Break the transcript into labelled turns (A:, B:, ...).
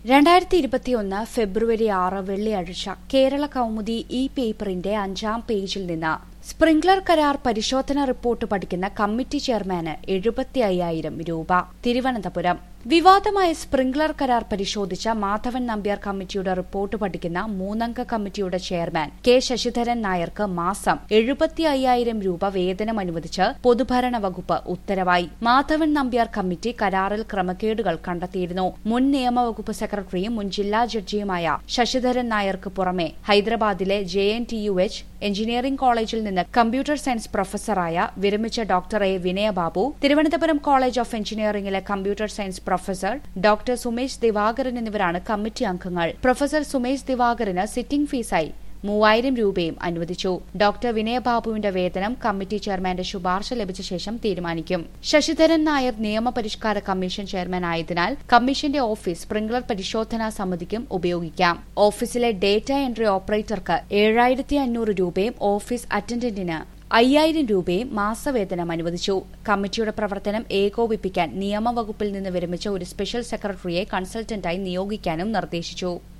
A: രണ്ടായിരത്തി ഇരുപത്തിയൊന്ന് ഫെബ്രുവരി ആറ് വെള്ളിയാഴ്ച കേരള കൗമുദി ഇ പേപ്പറിന്റെ അഞ്ചാം പേജിൽ നിന്ന് സ്പ്രിംഗ്ലർ കരാർ പരിശോധന റിപ്പോർട്ട് പഠിക്കുന്ന കമ്മിറ്റി ചെയർമാന് എഴുപത്തി അയ്യായിരം രൂപ തിരുവനന്തപുരം വിവാദമായ സ്പ്രിംഗ്ലർ കരാർ പരിശോധിച്ച മാധവൻ നമ്പ്യാർ കമ്മിറ്റിയുടെ റിപ്പോർട്ട് പഠിക്കുന്ന മൂന്നംഗ കമ്മിറ്റിയുടെ ചെയർമാൻ കെ ശശിധരൻ നായർക്ക് മാസം എഴുപത്തി അയ്യായിരം രൂപ വേതനം അനുവദിച്ച് പൊതുഭരണ വകുപ്പ് ഉത്തരവായി മാധവൻ നമ്പ്യാർ കമ്മിറ്റി കരാറിൽ ക്രമക്കേടുകൾ കണ്ടെത്തിയിരുന്നു മുൻ നിയമവകുപ്പ് സെക്രട്ടറിയും മുൻ ജില്ലാ ജഡ്ജിയുമായ ശശിധരൻ നായർക്ക് പുറമെ ഹൈദരാബാദിലെ J N T U H engineering കോളേജിൽ നിന്ന് കമ്പ്യൂട്ടർ സയൻസ് പ്രൊഫസറായ വിരമിച്ച doctor A Vinayababu Thiruvananthapuram college of എഞ്ചിനീയറിംഗിലെ computer science professor doctor Sumesh Divakaran എന്നിവരാണ് കമ്മിറ്റി അംഗങ്ങൾ പ്രൊഫസർ സുമേഷ് ദിവാകരന് സിറ്റിംഗ് ഫീസായി മൂവായിരം രൂപയും അനുവദിച്ചു ഡോക്ടർ വിനയബാബുവിന്റെ വേതനം കമ്മിറ്റി ചെയർമാന്റെ ശുപാർശ ലഭിച്ച ശേഷം തീരുമാനിക്കും ശശിധരൻ നായർ നിയമപരിഷ്കാര കമ്മീഷൻ ചെയർമാൻ ആയതിനാൽ കമ്മീഷന്റെ ഓഫീസ് സ്പ്രിംഗ്ലർ പരിശോധനാ സമിതിക്കും ഉപയോഗിക്കാം ഓഫീസിലെ ഡേറ്റ എൻട്രി ഓപ്പറേറ്റർക്ക് ഏഴായിരത്തി അഞ്ഞൂറ് രൂപയും ഓഫീസ് അറ്റൻഡന്റിന് അയ്യായിരം രൂപയും മാസവേതനം അനുവദിച്ചു കമ്മിറ്റിയുടെ പ്രവർത്തനം ഏകോപിപ്പിക്കാൻ നിയമവകുപ്പിൽ നിന്ന് വിരമിച്ച ഒരു സ്പെഷ്യൽ സെക്രട്ടറിയെ കൺസൾട്ടന്റായി നിയോഗിക്കാനും നിർദ്ദേശിച്ചു